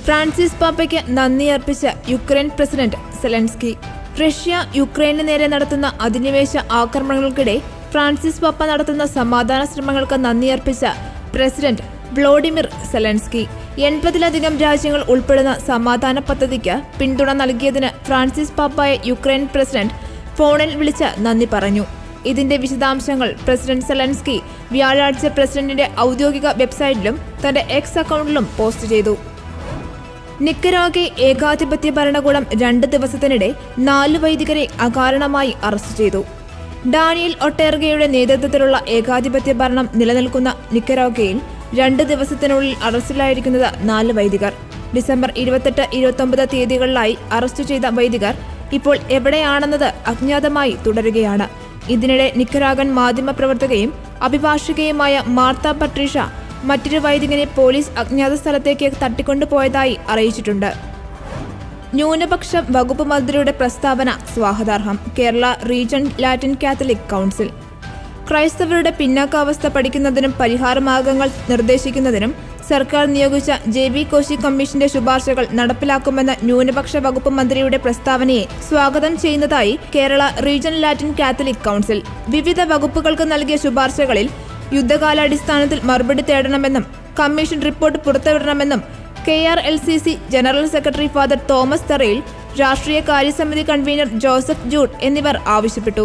Francis പാപ്പയ്ക്ക് നന്ദി അർപ്പിച്ച യുക്രൈൻ പ്രസിഡന്റ് സെലൻസ്കി റഷ്യ യുക്രൈനു നേരെ നടത്തുന്ന അധിനിവേശ ആക്രമണങ്ങൾക്കിടെ ഫ്രാൻസിസ് പാപ്പ നടത്തുന്ന സമാധാന ശ്രമങ്ങൾക്ക് നന്ദി അർപ്പിച്ച പ്രസിഡന്റ് വ്ളോഡിമിർ സെലൻസ്കി എൺപതിലധികം രാജ്യങ്ങൾ ഉൾപ്പെടുന്ന സമാധാന പദ്ധതിക്ക് പിന്തുണ നൽകിയതിന് ഫ്രാൻസിസ് പാപ്പായെ യുക്രൈൻ പ്രസിഡന്റ് ഫോണിൽ വിളിച്ച് നന്ദി പറഞ്ഞു ഇതിന്റെ വിശദാംശങ്ങൾ പ്രസിഡന്റ് സെലൻസ്കി വ്യാഴാഴ്ച പ്രസിഡന്റിന്റെ ഔദ്യോഗിക വെബ്സൈറ്റിലും തന്റെ എക്സ് അക്കൗണ്ടിലും പോസ്റ്റ് ചെയ്തു നിക്കരാഗെ ഏകാധിപത്യ ഭരണകൂടം രണ്ട് ദിവസത്തിനിടെ നാല് വൈദികരെ അകാരണമായി അറസ്റ്റ് ചെയ്തു ഡാനിയൽ ഒട്ടേർഗയുടെ നേതൃത്വത്തിലുള്ള ഏകാധിപത്യ ഭരണം നിലനിൽക്കുന്ന നിക്കരാഗയിൽ രണ്ട് ദിവസത്തിനുള്ളിൽ അറസ്റ്റിലായിരിക്കുന്നത് നാല് വൈദികർ ഡിസംബർ ഇരുപത്തെട്ട് ഇരുപത്തൊമ്പത് തീയതികളിലായി അറസ്റ്റ് ചെയ്ത വൈദികർ ഇപ്പോൾ എവിടെയാണെന്നത് അജ്ഞാതമായി തുടരുകയാണ് ഇതിനിടെ നിക്കരാഗൻ മാധ്യമപ്രവർത്തകയും അഭിഭാഷകയുമായ മാർത്ത പട്രീഷ മറ്റൊരു വൈദികനെ പോലീസ് അജ്ഞാത സ്ഥലത്തേക്ക് തട്ടിക്കൊണ്ടുപോയതായി അറിയിച്ചിട്ടുണ്ട് ന്യൂനപക്ഷ വകുപ്പ് മന്ത്രിയുടെ പ്രസ്താവന സ്വാഗതാർഹം Kerala region Latin Catholic council ക്രൈസ്തവരുടെ പിന്നാക്കാവസ്ഥ പഠിക്കുന്നതിനും പരിഹാരമാർഗങ്ങൾ നിർദ്ദേശിക്കുന്നതിനും സർക്കാർ നിയോഗിച്ച ജെ ബി കോശി കമ്മീഷന്റെ ശുപാർശകൾ നടപ്പിലാക്കുമെന്ന ന്യൂനപക്ഷ വകുപ്പ് മന്ത്രിയുടെ പ്രസ്താവനയെ സ്വാഗതം ചെയ്യുന്നതായി Kerala region Latin Catholic council വിവിധ വകുപ്പുകൾക്ക് നൽകിയ ശുപാർശകളിൽ യുദ്ധകാലാടിസ്ഥാനത്തിൽ മറുപടി തേടണമെന്നും കമ്മീഷൻ റിപ്പോർട്ട് പുറത്തുവിടണമെന്നും K R L C C general secretary father Thomas Tharayil രാഷ്ട്രീയ കാര്യസമിതി കൺവീനർ ജോസഫ് ജൂഡ് എന്നിവർ ആവശ്യപ്പെട്ടു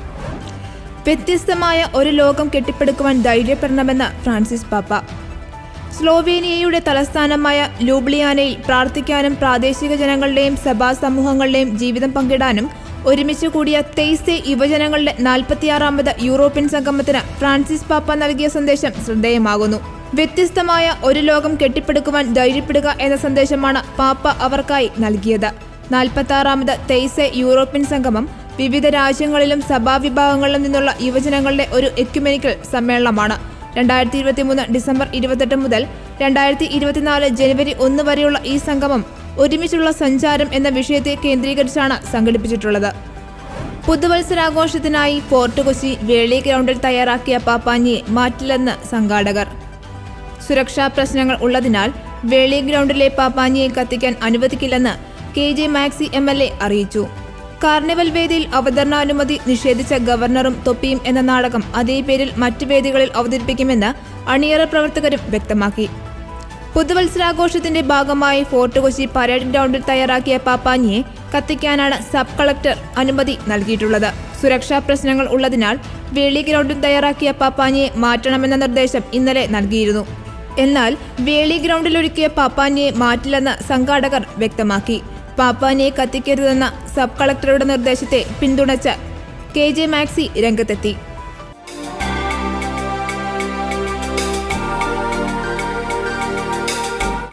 വ്യത്യസ്തമായ ഒരു ലോകം കെട്ടിപ്പടുക്കുവാൻ ധൈര്യപ്പെടണമെന്ന് ഫ്രാൻസിസ് പാപ്പ സ്ലോവേനിയയുടെ തലസ്ഥാനമായ ലൂബ്ലിയാനയിൽ പ്രാർത്ഥിക്കാനും പ്രാദേശിക ജനങ്ങളുടെയും സഭാ സമൂഹങ്ങളുടെയും ജീവിതം പങ്കിടാനും ഒരുമിച്ച് കൂടിയ തെയ്സെ യുവജനങ്ങളുടെ നാൽപ്പത്തിയാറാമത് യൂറോപ്യൻ സംഗമത്തിന് ഫ്രാൻസിസ് പാപ്പ നൽകിയ സന്ദേശം ശ്രദ്ധേയമാകുന്നു വ്യത്യസ്തമായ ഒരു ലോകം കെട്ടിപ്പടുക്കുവാൻ ധൈര്യപ്പെടുക എന്ന സന്ദേശമാണ് പാപ്പ അവർക്കായി നൽകിയത് നാൽപ്പത്തി തെയ്സെ യൂറോപ്യൻ സംഗമം വിവിധ രാജ്യങ്ങളിലും സഭാവിഭാഗങ്ങളിലും നിന്നുള്ള യുവജനങ്ങളുടെ ഒരു എക്യുമെനിക്കൽ സമ്മേളനമാണ് രണ്ടായിരത്തി ഇരുപത്തിമൂന്ന് ഡിസംബർ ഇരുപത്തെട്ട് മുതൽ രണ്ടായിരത്തി ഇരുപത്തിനാല് ജനുവരി ഒന്ന് വരെയുള്ള ഈ സംഗമം ഒരുമിച്ചുള്ള സഞ്ചാരം എന്ന വിഷയത്തെ കേന്ദ്രീകരിച്ചാണ് സംഘടിപ്പിച്ചിട്ടുള്ളത് പുതുവത്സരാഘോഷത്തിനായി ഫോർട്ട് കൊച്ചി വേളി ഗ്രൗണ്ടിൽ തയ്യാറാക്കിയ പാപ്പാഞ്ഞിയെ മാറ്റില്ലെന്ന് സംഘാടകർ സുരക്ഷാ പ്രശ്നങ്ങൾ ഉള്ളതിനാൽ വേളി ഗ്രൗണ്ടിലെ പാപ്പാഞ്ഞിയെ കത്തിക്കാൻ അനുവദിക്കില്ലെന്ന് K J Maxy M L A അറിയിച്ചു കാർണിവൽ വേദിയിൽ അവതരണാനുമതി നിഷേധിച്ച ഗവർണറും തൊപ്പിയും എന്ന നാടകം അതേ പേരിൽ മറ്റു വേദികളിൽ അവതരിപ്പിക്കുമെന്ന് അണിയറ പ്രവർത്തകരും വ്യക്തമാക്കി പുതുവത്സരാഘോഷത്തിന്റെ ഭാഗമായി ഫോർട്ട് കൊച്ചി പരേഡ് ഗ്രൗണ്ടിൽ തയ്യാറാക്കിയ പാപ്പാഞ്ഞിയെ കത്തിക്കാനാണ് സബ് കളക്ടർ അനുമതി നൽകിയിട്ടുള്ളത് സുരക്ഷാ പ്രശ്നങ്ങൾ ഉള്ളതിനാൽ വേളി ഗ്രൗണ്ടിൽ തയ്യാറാക്കിയ പാപ്പാഞ്ഞിയെ മാറ്റണമെന്ന നിർദ്ദേശം ഇന്നലെ നൽകിയിരുന്നു എന്നാൽ വേളി ഗ്രൗണ്ടിൽ ഒരുക്കിയ പാപ്പാഞ്ഞിയെ മാറ്റില്ലെന്ന് സംഘാടകർ വ്യക്തമാക്കി പാപ്പാനിയെ കത്തിക്കരുതെന്ന സബ് കളക്ടറുടെ നിർദ്ദേശത്തെ പിന്തുണച്ച് കെ ജെ മാക്സി രംഗത്തെത്തി